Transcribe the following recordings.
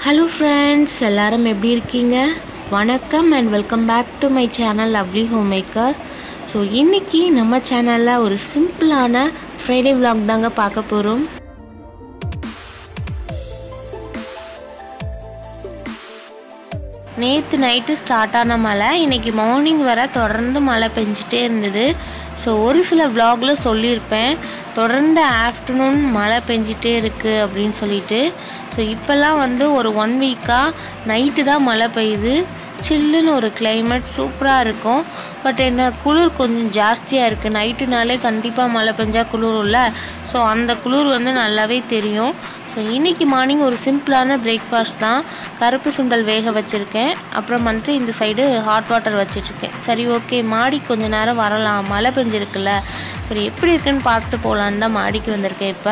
hello friends எல்லாரும் எப்படி இருக்கீங்க வணக்கம் and welcome back to my channel lovely home maker so இன்றைக்கி நம்ம சேனலில் ஒரு சிம்பிளான ஃப்ரைடே vlog தாங்க பார்க்க போகிறோம் நேற்று நைட்டு ஸ்டார்ட் ஆன மழை இன்றைக்கி மார்னிங் வர தொடர்ந்து மழை பெஞ்சிட்டே இருந்தது ஸோ ஒரு சில vlogல சொல்லியிருப்பேன் தொடர்ந்து ஆஃப்டர்நூன் மழை பெஞ்சிட்டே இருக்குது அப்படின்னு சொல்லிட்டு ஸோ இப்போல்லாம் வந்து ஒரு ஒன் வீக்காக நைட்டு தான் மழை பெய்யுது சில்லுன்னு ஒரு climate சூப்பராக இருக்கும் பட் என்ன குளிர் கொஞ்சம் ஜாஸ்தியாக இருக்குது நைட்டுனாலே கண்டிப்பாக மழை பெஞ்சா குளிரும்ல ஸோ அந்த குளிர் வந்து நல்லாவே தெரியும் ஸோ இன்றைக்கி மார்னிங் ஒரு சிம்பிளான பிரேக்ஃபாஸ்ட் தான் கருப்பு சுண்டல் வேக வச்சுருக்கேன் அப்புறம் வந்துட்டு இந்த சைடு ஹாட் வாட்டர் வச்சிட்ருக்கேன் சரி ஓகே மாடி கொஞ்ச நேரம் வரலாம் மழை பெஞ்சிருக்குல்ல சரி எப்படி இருக்குன்னு பார்த்துட்டு போகலான்னு தான் மாடிக்கு வந்திருக்கேன் இப்போ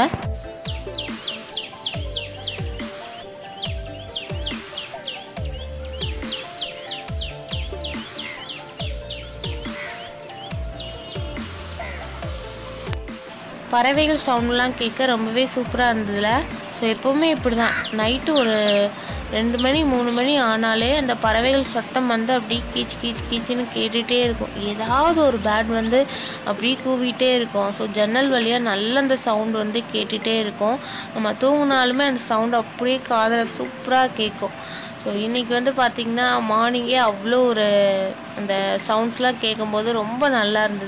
பறவைகள் சவுண்ட்லாம் கேட்க ரொம்பவே சூப்பராக இருந்ததுல ஸோ எப்போவுமே இப்படி தான் நைட்டு ஒரு ரெண்டு மணி மூணு மணி ஆனாலே அந்த பறவைகள் சத்தம் வந்து அப்படியே கீச் கீச் கீச்சுன்னு கேட்டுகிட்டே இருக்கும் ஏதாவது ஒரு பேட் வந்து அப்படியே கூவிட்டே இருக்கும் ஸோ ஜன்னல் வழியாக நல்ல அந்த சவுண்ட் வந்து கேட்டுகிட்டே இருக்கும் நம்ம தூங்கினாலுமே அந்த சவுண்ட் அப்படியே காதில் சூப்பராக கேட்கும் ஸோ இன்றைக்கி வந்து பார்த்திங்கன்னா மார்னிங்கே அவ்வளோ ஒரு அந்த சவுண்ட்ஸ்லாம் கேட்கும்போது ரொம்ப நல்லா இருந்தது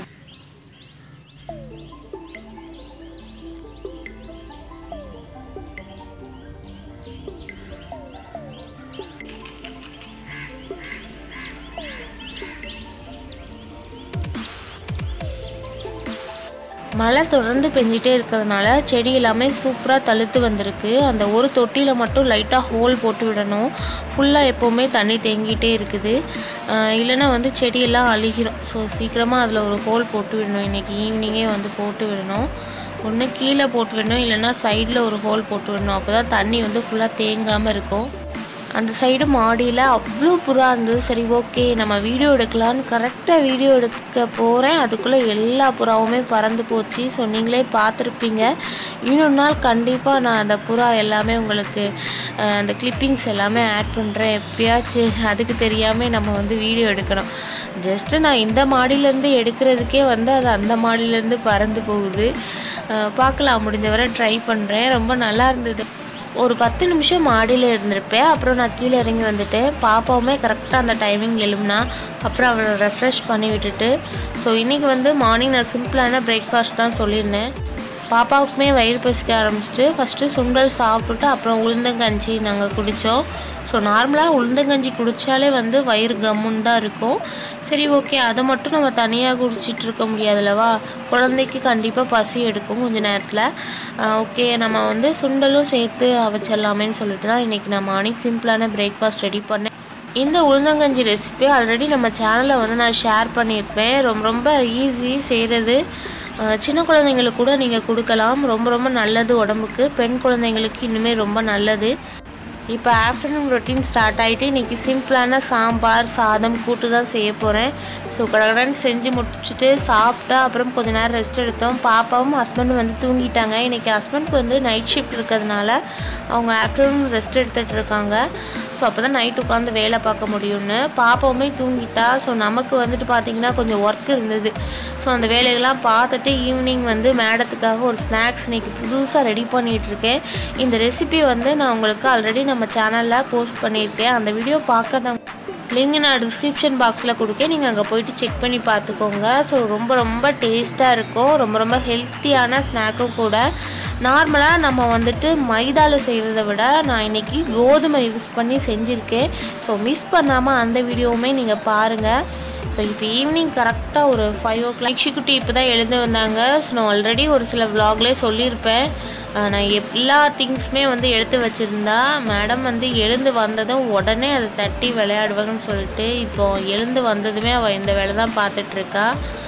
மழை தொடர்ந்து பெஞ்சிட்டே இருக்கிறதுனால செடி எல்லாமே சூப்பராக தழுத்து வந்திருக்கு அந்த ஒரு தொட்டியில் மட்டும் லைட்டாக ஹோல் போட்டு விடணும் ஃபுல்லாக எப்போவுமே தண்ணி தேங்கிட்டே இருக்குது ஆஹ் இல்லைன்னா வந்து செடியெல்லாம் அழுகிரும் ஸோ சீக்கிரமாக அதில் ஒரு ஹோல் போட்டு விடணும் இன்றைக்கி ஈவினிங்கே வந்து போட்டு விடணும் ஒன்று கீழே போட்டு விடணும் இல்லைன்னா சைடில் ஒரு ஹோல் போட்டு விடணும் அப்போ தான் தண்ணி வந்து ஃபுல்லாக தேங்காமல் இருக்கும் அந்த சைடு மாடியில் அவ்வளோ புறா இருந்தது சரி ஓகே நம்ம வீடியோ எடுக்கலான்னு கரெக்டாக வீடியோ எடுக்க போகிறேன் அதுக்குள்ளே எல்லா புறாவுமே பறந்து போச்சு ஸோ நீங்களே பார்த்துருப்பீங்க இன்னொரு நாள் கண்டிப்பாக நான் அந்த புறா எல்லாமே உங்களுக்கு அஹ், அந்த கிளிப்பிங்ஸ் எல்லாமே ஆட் பண்ணுறேன் எப்பயாச்சும் அதுக்கு தெரியாமல் நம்ம வந்து வீடியோ எடுக்கணும் ஜஸ்ட்டு நான் இந்த மாடியிலேருந்து எடுக்கிறதுக்கே வந்து அது அந்த மாடியிலேருந்து பறந்து போகுது அஹ், பார்க்கலாம் முடிஞ்ச வரை ட்ரை பண்ணுறேன் ரொம்ப நல்லா இருந்தது ஒரு பத்து நிமிஷம் மாடியில் இருந்திருப்பேன் அப்புறம் நான் கீழே இறங்கி வந்துட்டேன் பாப்பாவுமே கரெக்டாக அந்த டைமிங் எழும்புனா அப்புறம் அவளை ரெஃப்ரெஷ் பண்ணி விட்டுட்டு ஸோ இன்றைக்கி வந்து மார்னிங் நான் சிம்பிளான பிரேக்ஃபாஸ்ட் தான் சொல்லியிருந்தேன் பாப்பாவுக்குமே வயிறு பசிக்க ஆரம்பிச்சிட்டு ஃபஸ்ட்டு சுண்டல் சாப்பிட்டுட்டு அப்புறம் உளுந்தங்கஞ்சி நாங்கள் குடித்தோம் ஸோ நார்மலாக உளுந்தங்கஞ்சி குடித்தாலே வந்து வயிறு கம்முன்னு தான் இருக்கும் சரி ஓகே அதை மட்டும் நம்ம தனியாக குடிச்சிட்டு இருக்க முடியாதுல்லவா குழந்தைக்கு கண்டிப்பாக பசி எடுக்கும் கொஞ்ச நேரத்தில் ஓகே நம்ம வந்து சுண்டலும் சேர்த்து அவச்சிடலாமேன்னு சொல்லிட்டு தான் இன்றைக்கி நான் மார்னிங் சிம்பிளான பிரேக்ஃபாஸ்ட் ரெடி பண்ணேன் இந்த உளுந்தங்கஞ்சி ரெசிபி ஆல்ரெடி நம்ம சேனலில் வந்து நான் ஷேர் பண்ணியிருப்பேன் ரொம்ப ரொம்ப ஈஸி செய்கிறது அஹ் சின்ன குழந்தைங்களுக்கு கூட நீங்கள் கொடுக்கலாம் ரொம்ப ரொம்ப நல்லது உடம்புக்கு பெண் குழந்தைங்களுக்கு இன்னுமே ரொம்ப நல்லது இப்போ ஆஃப்டர்நூன் ரொட்டீன் ஸ்டார்ட் ஆகிட்டு இன்றைக்கி சிம்பிளான சாம்பார் சாதம் கூட்டு தான் செய்ய போகிறேன் ஸோ கடகடன்னு செஞ்சு முடிச்சுட்டு சாப்பிட்டா அப்புறம் கொஞ்ச நேரம் ரெஸ்ட் எடுத்தோம் பாப்பாவும் ஹஸ்பண்டும் வந்து தூங்கிட்டாங்க இன்றைக்கி ஹஸ்பண்ட்க்கு வந்து நைட் ஷிஃப்ட் இருக்கிறதுனால அவங்க ஆஃப்டர்நூன் ரெஸ்ட் எடுத்துகிட்டு இருக்காங்க ஸோ அப்போ தான் நைட் உட்காந்து வேலை பார்க்க முடியும்னு பாப்பாவுமே தூங்கிட்டா ஸோ நமக்கு வந்துட்டு பார்த்திங்கன்னா கொஞ்சம் ஒர்க் இருந்தது ஸோ அந்த வேலையெல்லாம் பார்த்துட்டு ஈவினிங் வந்து மேடத்துக்காக ஒரு ஸ்நாக்ஸ் இன்றைக்கி புதுசாக ரெடி பண்ணிகிட்டு இருக்கேன் இந்த ரெசிபி வந்து நான் உங்களுக்கு ஆல்ரெடி நம்ம சேனலில் போஸ்ட் பண்ணியிருக்கேன் அந்த வீடியோ பார்க்க லிங்க் நான் டிஸ்கிரிப்ஷன் பாக்ஸில் கொடுக்கேன் நீங்கள் அங்கே போயிட்டு செக் பண்ணி பார்த்துக்கோங்க ஸோ ரொம்ப ரொம்ப டேஸ்ட்டாக இருக்கும் ரொம்ப ரொம்ப ஹெல்த்தியான ஸ்நாக்கும் கூட நார்மலாக நம்ம வந்துட்டு மைதாவில் செய்கிறத விட நான் இன்றைக்கி கோதுமை யூஸ் பண்ணி செஞ்சுருக்கேன் ஸோ மிஸ் பண்ணாமல் அந்த வீடியோவுமே நீங்கள் பாருங்கள் ஸோ இப்போ ஈவினிங் கரெக்டாக ஒரு ஃபைவ் ஓ கிளாக் குட்டி இப்போ தான் எழுந்து வந்தாங்க ஸோ நான் ஆல்ரெடி ஒரு சில vlogலே சொல்லியிருப்பேன் அஹ் நான் எல்லா திங்ஸுமே வந்து எடுத்து வச்சுருந்தா மேடம் வந்து எழுந்து வந்ததும் உடனே அதை தட்டி விளையாடுவாங்கன்னு சொல்லிட்டு இப்போ எழுந்து வந்ததுமே அவள் இந்த வேலை தான் பார்த்துட்ருக்கா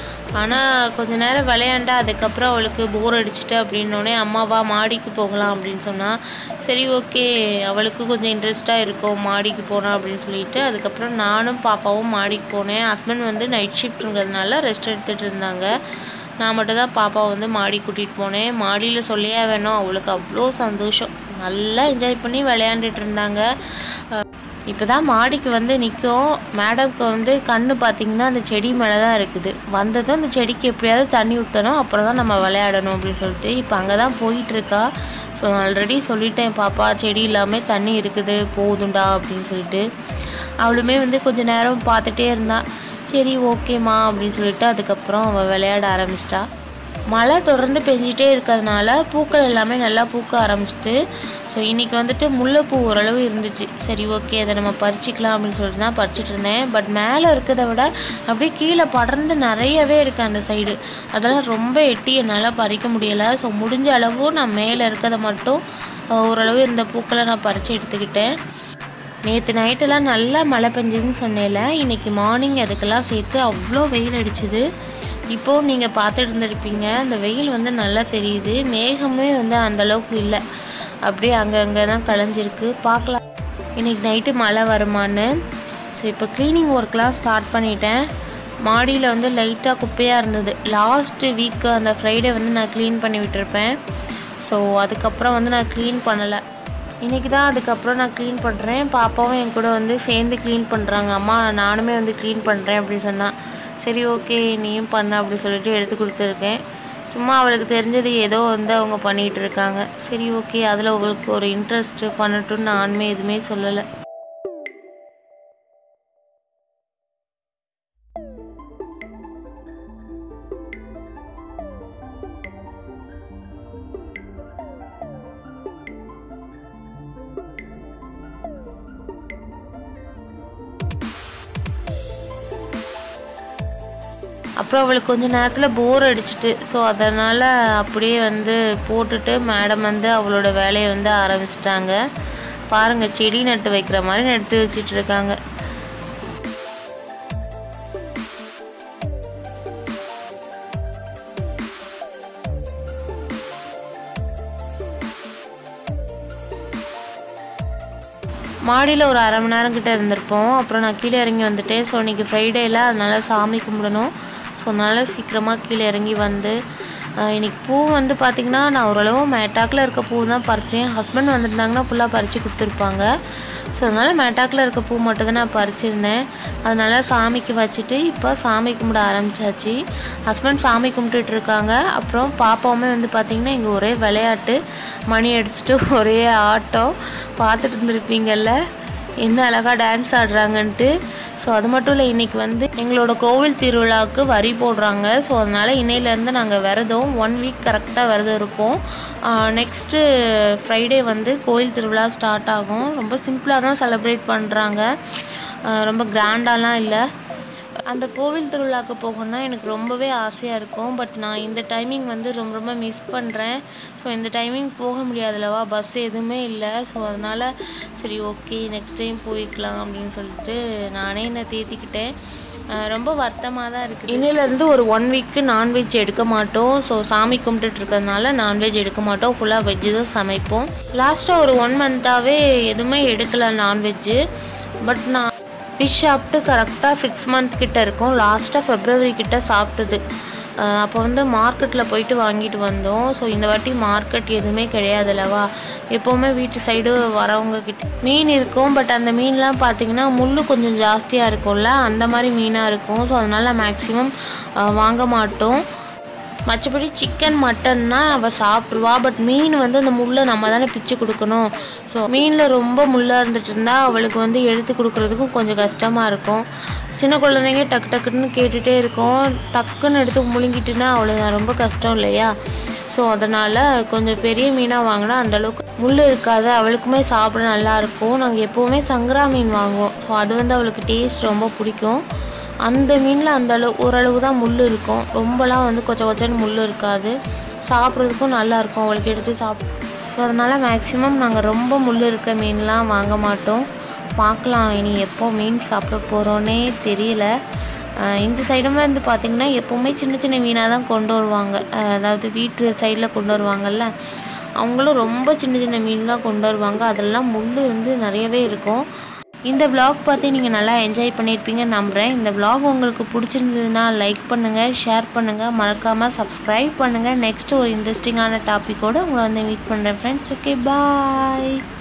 ஆனால் கொஞ்ச நேரம் விளையாண்டா அதுக்கப்புறம் அவளுக்கு போர் அடிச்சிட்டு அப்படின்னோடனே அம்மாவா மாடிக்கு போகலாம் அப்படின்னு சொன்னால் சரி ஓகே அவளுக்கு கொஞ்சம் இன்ட்ரெஸ்ட்டாக இருக்கும் மாடிக்கு போனால் அப்படின்னு சொல்லிட்டு அதுக்கப்புறம் நானும் பாப்பாவும் மாடிக்கு போனேன் ஹஸ்பண்ட் வந்து நைட் ஷிஃப்ட்ங்கிறதுனால ரெஸ்ட் எடுத்துகிட்டு இருந்தாங்க நான் மட்டும் தான் பாப்பாவை வந்து மாடி கூட்டிகிட்டு போனேன் மாடியில் சொல்லியே வேணும் அவளுக்கு அவ்வளோ சந்தோஷம் நல்லா என்ஜாய் பண்ணி விளையாண்டுட்டு இருந்தாங்க இப்போ தான் மாடிக்கு வந்து நிற்கும் மேடம்க்கு வந்து கண்ணு பார்த்தீங்கன்னா அந்த செடி மேலே தான் இருக்குது வந்ததும் அந்த செடிக்கு எப்படியாவது தண்ணி ஊற்றணும் அப்புறம் தான் நம்ம விளையாடணும் அப்படின்னு சொல்லிட்டு இப்போ அங்கே தான் போயிட்டுருக்கா ஸோ ஆல்ரெடி சொல்லிட்டேன் பாப்பா செடி இல்லாமல் தண்ணி இருக்குது போதுண்டா அப்படின்னு சொல்லிட்டு அவளுமே வந்து கொஞ்ச நேரம் பார்த்துட்டே இருந்தா சரி ஓகேம்மா அப்படின்னு சொல்லிட்டு அதுக்கப்புறம் அவள் விளையாட ஆரம்பிச்சிட்டா மழை தொடர்ந்து பெஞ்சிட்டே இருக்கிறதுனால பூக்கள் எல்லாமே நல்லா பூக்க ஆரம்பிச்சிட்டு ஸோ இன்றைக்கி வந்துட்டு முல்லைப்பூ ஓரளவு இருந்துச்சு சரி ஓகே அதை நம்ம பறிச்சிக்கலாம் அப்படின்னு சொல்லிட்டு தான் பறிச்சிட்டு இருந்தேன் பட் மேலே இருக்கிறத விட அப்படியே கீழே படர்ந்து நிறையவே இருக்குது அந்த சைடு அதெல்லாம் ரொம்ப எட்டி என்னால் பறிக்க முடியலை ஸோ முடிஞ்ச அளவு நான் மேலே இருக்கிறத மட்டும் அஹ், ஓரளவு இந்த பூக்களை நான் பறித்து எடுத்துக்கிட்டேன் நேற்று நைட்டெல்லாம் நல்லா மழை பெஞ்சதுன்னு சொன்னேன்ல இன்னைக்கு மார்னிங் அதுக்கெல்லாம் சேர்த்து அவ்வளோ வெயில் அடிச்சுது இப்போது நீங்கள் பார்த்துட்டு இருந்திருப்பீங்க அந்த வெயில் வந்து நல்லா தெரியுது மேகமே வந்து அந்த அளவுக்கு இல்லை அப்படியே அங்கங்கே தான் களைஞ்சிருக்கு பார்க்கலாம் இன்னைக்கு நைட்டு மழை வருமான்னு ஸோ இப்போ க்ளீனிங் ஒர்க்லாம் ஸ்டார்ட் பண்ணிட்டேன் மாடியில் வந்து லைட்டாக குப்பையாக இருந்தது லாஸ்ட்டு வீக்கு அந்த ஃப்ரைடே வந்து நான் க்ளீன் பண்ணி விட்டுருப்பேன் ஸோ அதுக்கப்புறம் வந்து நான் க்ளீன் பண்ணலை இன்றைக்கி தான் அதுக்கப்புறம் நான் க்ளீன் பண்ணுறேன் பாப்பாவும் என் கூட வந்து சேர்ந்து க்ளீன் பண்ணுறாங்க அம்மா நானுமே வந்து க்ளீன் பண்ணுறேன் அப்படி சொன்னான் சரி ஓகே நீயும் பண்ண அப்படி சொல்லிட்டு எடுத்து கொடுத்துருக்கேன் சும்மா அவளுக்கு தெரிஞ்சது ஏதோ வந்து அவங்க பண்ணிகிட்டு இருக்காங்க சரி ஓகே அதில் உங்களுக்கு ஒரு இன்ட்ரெஸ்ட்டு பண்ணட்டும்னு நானுமே எதுவுமே சொல்லலை அப்புறம் அவளுக்கு கொஞ்ச நேரத்தில் போர் அடிச்சிட்டு ஸோ அதனால் அப்படியே வந்து போட்டுட்டு மேடம் வந்து அவளோட வேலையை வந்து ஆரம்பிச்சிட்டாங்க பாருங்கள் செடி நட்டு வைக்கிற மாதிரி நட்டு வச்சிட்டு இருக்காங்க மாடியில் ஒரு அரை மணி நேரம் கிட்ட இருந்திருப்போம் அப்புறம் நான் கீழே இறங்கி வந்துட்டேன் ஸோ இன்னைக்கு ஃப்ரைடேல அதனால சாமி கும்பிடணும் ஸோ அதனால சீக்கிரமாக கீழே இறங்கி வந்து ஆஹ் இன்னைக்கு பூ வந்து பார்த்திங்கன்னா நான் ஓரளவு மேட்டாக்கில் இருக்க பூ தான் பறித்தேன் ஹஸ்பண்ட் வந்துருந்தாங்கன்னா ஃபுல்லாக பறித்து கொடுத்துருப்பாங்க ஸோ அதனால் மேட்டாக்கில் இருக்க பூ மட்டும் தான் நான் பறிச்சிருந்தேன் அதனால சாமிக்கு வச்சுட்டு இப்போ சாமி கும்பிட ஆரம்பிச்சாச்சு ஹஸ்பண்ட் சாமி கும்பிட்டுட்டு இருக்காங்க அப்புறம் பாப்பாவுமே வந்து பார்த்திங்கன்னா இங்கே ஒரே விளையாட்டு மணி அடிச்சுட்டு ஒரே ஆட்டம் பார்த்துட்டு இருந்திருப்பீங்கல்ல என்ன அழகாக டான்ஸ் ஆடுறாங்கன்ட்டு ஸோ அது மட்டும் இல்லை இன்றைக்கி வந்து எங்களோட கோவில் திருவிழாவுக்கு வரி போடுறாங்க ஸோ அதனால் இன்னையிலேருந்து நாங்கள் விரதம் ஒன் வீக் கரெக்டாக விரதம் இருப்போம் நெக்ஸ்ட்டு ஃப்ரைடே வந்து கோவில் திருவிழா ஸ்டார்ட் ஆகும் ரொம்ப சிம்பிளாக தான் செலிப்ரேட் பண்ணுறாங்க ரொம்ப கிராண்டாலாம் இல்லை அந்த கோவில் திருவிழாவுக்கு போகணுன்னா எனக்கு ரொம்பவே ஆசையாக இருக்கும் பட் நான் இந்த டைமிங் வந்து ரொம்ப ரொம்ப மிஸ் பண்ணுறேன் ஸோ இந்த டைமிங் போக முடியாதுல்லவா பஸ் எதுவுமே இல்லை ஸோ அதனால் சரி ஓகே நெக்ஸ்ட் டைம் போய்க்கலாம் அப்படின்னு சொல்லிட்டு நானே என்னை தேத்திக்கிட்டேன் அஹ் ரொம்ப வருத்தமாக தான் இருக்குது இன்னிலேருந்து ஒரு ஒன் வீக்கு நான்வெஜ் எடுக்க மாட்டோம் ஸோ சாமி கும்பிட்டுட்டு இருக்கிறதுனால நான்வெஜ் எடுக்க மாட்டோம் ஃபுல்லாக வெஜ்ஜு தான் சமைப்போம் லாஸ்ட்டாக ஒரு ஒன் மந்த்தாகவே எதுவுமே எடுக்கலை நான்வெஜ்ஜு பட் நான் ஃபிஷ் சாப்பிட்டு கரெக்டாக சிக்ஸ் மந்த் கிட்ட இருக்கும் லாஸ்ட்டாக ஃபெப்ரவரி கிட்ட சாப்பிட்டது அப்போ வந்து மார்க்கெட்டில் போயிட்டு வாங்கிட்டு வந்தோம் ஸோ இந்த வாட்டி மார்க்கெட் எதுவுமே கிடையாது அல்லவா எப்போவுமே வீட்டு சைடு வரவங்க கிட்ட மீன் இருக்கும் பட் அந்த மீன்லாம் பார்த்தீங்கன்னா முள் கொஞ்சம் ஜாஸ்தியாக இருக்கும்ல அந்த மாதிரி மீனாக இருக்கும் ஸோ அதனால் மேக்ஸிமம் வாங்க மாட்டோம் மற்றபடி சிக்கன் மட்டன்னா அவள் சாப்பிடுவா பட் மீன் வந்து அந்த முள்ளை நம்ம தானே பிச்சு கொடுக்கணும் ஸோ மீனில் ரொம்ப முள்ளாக இருந்துட்டு இருந்தா அவளுக்கு வந்து எடுத்து கொடுக்குறதுக்கும் கொஞ்சம் கஷ்டமாக இருக்கும் சின்ன குழந்தைங்க டக்கு டக்குன்னு கேட்டுகிட்டே இருக்கும் டக்குன்னு எடுத்து முழுங்கிட்டுனா அவளுக்கு ரொம்ப கஷ்டம் இல்லையா ஸோ அதனால் கொஞ்சம் பெரிய மீனாக வாங்கினா அந்தளவுக்கு முள் இருக்காது அவளுக்குமே சாப்பிட நல்லாயிருக்கும் நாங்கள் எப்போவுமே சங்கரா மீன் வாங்குவோம் ஸோ அது வந்து அவளுக்கு டேஸ்ட் ரொம்ப பிடிக்கும் அந்த மீனில் அந்த அளவு ஓரளவு தான் முள் இருக்கும் ரொம்பலாம் வந்து கொச்ச கொச்சன்னு முள் இருக்காது சாப்பிட்றதுக்கும் நல்லாயிருக்கும் அவளுக்கு எடுத்து சாப் ஸோ அதனால் மேக்ஸிமம் நாங்கள் ரொம்ப முள் இருக்க மீன்லாம் வாங்க மாட்டோம் பார்க்கலாம் இனி எப்போ மீன் சாப்பிட போகிறோன்னே தெரியல ஆஹ் இந்த சைடுமே வந்து பார்த்திங்கன்னா எப்போவுமே சின்ன சின்ன மீனாக தான் கொண்டு வருவாங்க ஆஹ் அதாவது வீட்டு சைடில் கொண்டு வருவாங்கல்ல அவங்களும் ரொம்ப சின்ன சின்ன மீன் தான் கொண்டு வருவாங்க அதெல்லாம் முள் வந்து நிறையவே இருக்கும் இந்த vlog பார்த்து நீங்கள் நல்லா என்ஜாய் பண்ணியிருப்பீங்கன்னு நம்புகிறேன் இந்த vlog உங்களுக்கு பிடிச்சிருந்ததுன்னா லைக் பண்ணுங்கள் ஷேர் பண்ணுங்கள் மறக்காமல் சப்ஸ்கிரைப் பண்ணுங்கள் நெக்ஸ்ட் ஒரு இன்ட்ரெஸ்டிங்கான டாப்பிக்கோடு உங்களை வந்து மீட் பண்ணுறேன் ஃப்ரெண்ட்ஸ் ஓகே பாய்